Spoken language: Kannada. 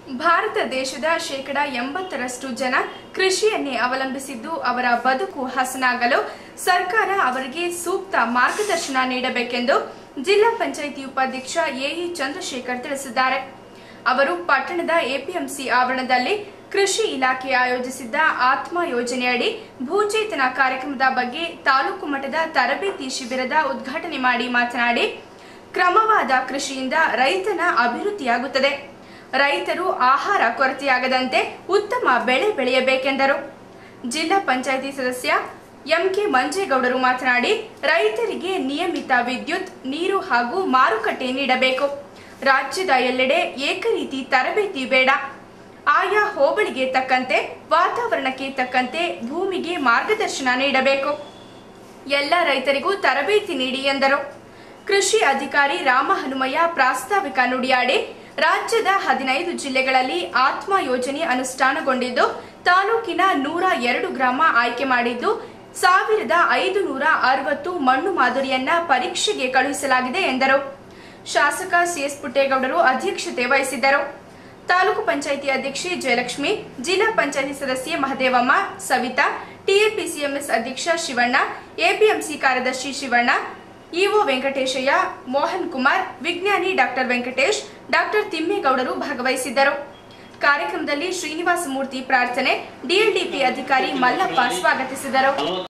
ಭಾರತ ದೇಶದ ಶೇಕಡ ಎಂಬತ್ತರಷ್ಟು ಜನ ಕೃಷಿಯನ್ನೇ ಅವಲಂಬಿಸಿದ್ದು ಅವರ ಬದುಕು ಹಸನಾಗಲು ಸರ್ಕಾರ ಅವರಿಗೆ ಸೂಕ್ತ ಮಾರ್ಗದರ್ಶನ ನೀಡಬೇಕೆಂದು ಜಿಲ್ಲಾ ಪಂಚಾಯಿತಿ ಉಪಾಧ್ಯಕ್ಷ ಎಇ ಚಂದ್ರಶೇಖರ್ ತಿಳಿಸಿದ್ದಾರೆ ಅವರು ಪಟ್ಟಣದ ಎಪಿಎಂಸಿ ಆವರಣದಲ್ಲಿ ಕೃಷಿ ಇಲಾಖೆ ಆಯೋಜಿಸಿದ್ದ ಆತ್ಮ ಯೋಜನೆಯಡಿ ಭೂಚೇತನ ಕಾರ್ಯಕ್ರಮದ ಬಗ್ಗೆ ತಾಲೂಕು ಮಟ್ಟದ ತರಬೇತಿ ಶಿಬಿರದ ಉದ್ಘಾಟನೆ ಮಾಡಿ ಮಾತನಾಡಿ ಕ್ರಮವಾದ ಕೃಷಿಯಿಂದ ರೈತನ ಅಭಿವೃದ್ಧಿಯಾಗುತ್ತದೆ ರೈತರು ಆಹಾರ ಕೊರತೆಯಾಗದಂತೆ ಉತ್ತಮ ಬೆಳೆ ಬೆಳೆಯಬೇಕೆಂದರು ಜಿಲ್ಲಾ ಪಂಚಾಯಿತಿ ಸದಸ್ಯ ಎಂಕೆ ಮಂಜೇಗೌಡರು ಮಾತನಾಡಿ ರೈತರಿಗೆ ನಿಯಮಿತ ವಿದ್ಯುತ್ ನೀರು ಹಾಗೂ ಮಾರುಕಟ್ಟೆ ನೀಡಬೇಕು ರಾಜ್ಯದ ಎಲ್ಲೆಡೆ ಏಕರೀತಿ ತರಬೇತಿ ಬೇಡ ಆಯಾ ಹೋಬಳಿಗೆ ತಕ್ಕಂತೆ ವಾತಾವರಣಕ್ಕೆ ತಕ್ಕಂತೆ ಭೂಮಿಗೆ ಮಾರ್ಗದರ್ಶನ ನೀಡಬೇಕು ಎಲ್ಲ ರೈತರಿಗೂ ತರಬೇತಿ ನೀಡಿ ಎಂದರು ಕೃಷಿ ಅಧಿಕಾರಿ ರಾಮ ಹನುಮಯ್ಯ ಪ್ರಾಸ್ತಾವಿಕ ನುಡಿಯಾಡಿ ರಾಜ್ಯದ ಹದಿನೈದು ಜಿಲ್ಲೆಗಳಲ್ಲಿ ಆತ್ಮ ಯೋಜನೆ ಅನುಷ್ಠಾನಗೊಂಡಿದ್ದು ತಾಲೂಕಿನ ನೂರ ಎರಡು ಗ್ರಾಮ ಆಯ್ಕೆ ಮಾಡಿದ್ದು ಸಾವಿರದ ಐದು ನೂರ ಅರವತ್ತು ಮಣ್ಣು ಮಾದರಿಯನ್ನ ಪರೀಕ್ಷೆಗೆ ಕಳುಹಿಸಲಾಗಿದೆ ಎಂದರು ಶಾಸಕ ಸಿಎಸ್ ಪುಟ್ಟೇಗೌಡರು ಅಧ್ಯಕ್ಷತೆ ವಹಿಸಿದ್ದರು ತಾಲೂಕು ಪಂಚಾಯಿತಿ ಅಧ್ಯಕ್ಷೆ ಜಯಲಕ್ಷ್ಮಿ ಜಿಲ್ಲಾ ಪಂಚಾಯಿತಿ ಸದಸ್ಯೆ ಮಹದೇವಮ್ಮ ಸವಿತಾ ಟಿಎಪಿಸಿಎಂಎಸ್ ಅಧ್ಯಕ್ಷ ಶಿವಣ್ಣ ಎಪಿಎಂಸಿ ಕಾರ್ಯದರ್ಶಿ ಶಿವಣ್ಣ ಇಒ ವೆಂಕಟೇಶಯ್ಯ ಮೋಹನ್ ಕುಮಾರ್ ವಿಜ್ಞಾನಿ ಡಾಕ್ಟರ್ ವೆಂಕಟೇಶ್ ಡಾಕ್ಟರ್ ತಿಮ್ಮೇಗೌಡರು ಭಾಗವಹಿಸಿದ್ದರು ಕಾರ್ಯಕ್ರಮದಲ್ಲಿ ಶ್ರೀನಿವಾಸ ಮೂರ್ತಿ ಪ್ರಾರ್ಥನೆ ಡಿಎಲ್ಡಿಪಿ ಅಧಿಕಾರಿ ಮಲ್ಲಪ್ಪ ಸ್ವಾಗತಿಸಿದರು